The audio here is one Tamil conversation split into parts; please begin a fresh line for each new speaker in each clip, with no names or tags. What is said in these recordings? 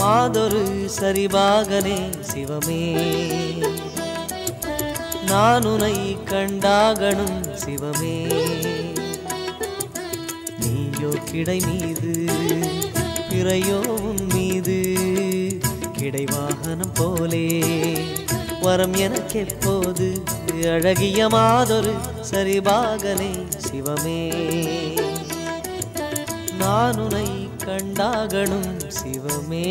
மாதொரு சரிபாகனே சிவமே நானுனை கண்டாகணும் சிவமே நீயோ கிடை மீது பிறையோ உன் மீது கிடை வாகனம் போலே வரம் எனக்கெப்போது அழகிய மாதொரு சரிபாகனே சிவமே நானுனை கண்டாகணும் சிவமே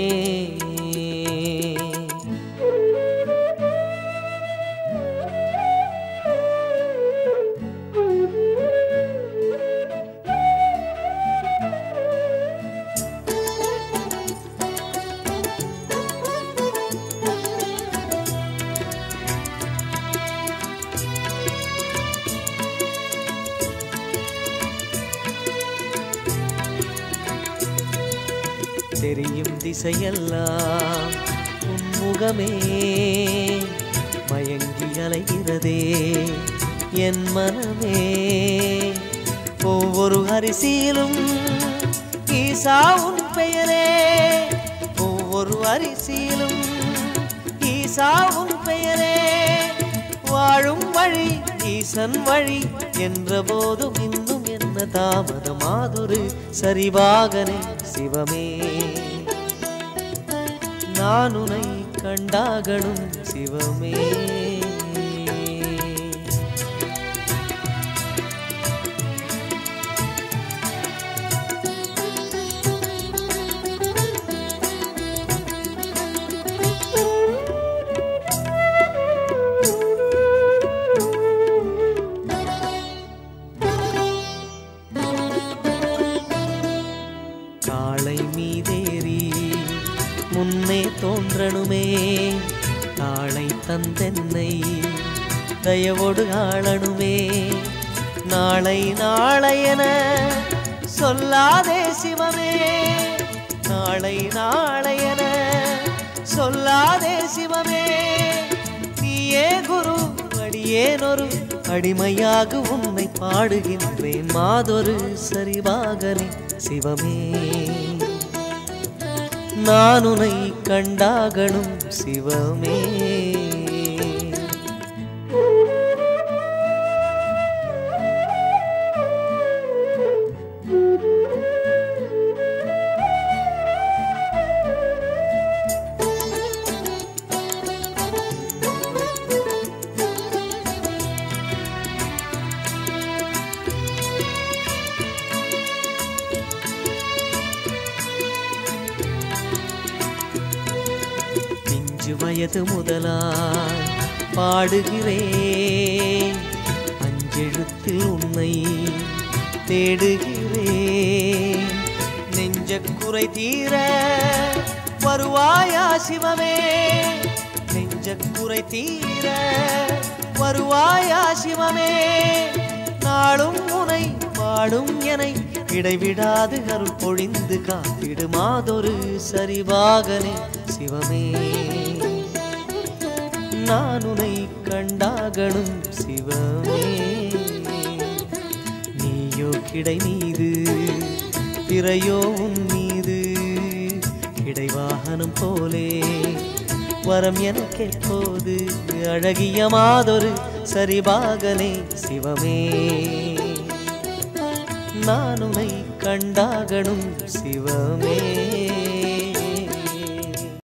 தெரியும் திசையெல்லாம் உன்முகமே மயங்கி அலைகிறதே என் மனமே ஒவ்வொரு அரிசியிலும் ஈசா உன் பெயரே ஒவ்வொரு அரிசியிலும் ஈசா உன் பெயரே வாழும் வழி ஈசன் வழி என்ற போதும் இன்னும் என்ன தாமதமாதொரு சரிவாகனே சிவமே நான் உனை கண்டாகணும் சிவமே காளை மீதேறி முன்னே தோன்றணுமே காளை தந்தென்னை தயவோடு ஆளணுமே நாளை நாளையென சொல்லாதே சிவமே நாளை நாளையென சொல்லாதே சிவமே நீயே குரு அடியேனொரு அடிமையாக உன்னை பாடுகின்றேன் மாதொரு சரிவாகனே சிவமே நான் உன்னை கண்டாகணும் சிவமே பிஞ்சு வயது முதலாய் பாடுகிறேன் அஞ்செழுத்தில் உன்னை தேடுகிறேன் நெஞ்ச குறை தீர வருவாயா சிவமே நெஞ்ச குறை தீர வருவாயா சிவமே நாளும் உனை பாடும் எனை இடைவிடாது அருள் பொழிந்து காத்திடு மாதொரு சரிவாகனே சிவமே நான் உனை கண்டாகணும் சிவமே நீயோ கிடை மீது பிறையோ உன் மீது கிடை வாகனம் போலே வரம் எனக்கெப்போது அழகிய மாதொரு சரிபாகனே சிவமே நான் உனை கண்டாகணும் சிவமே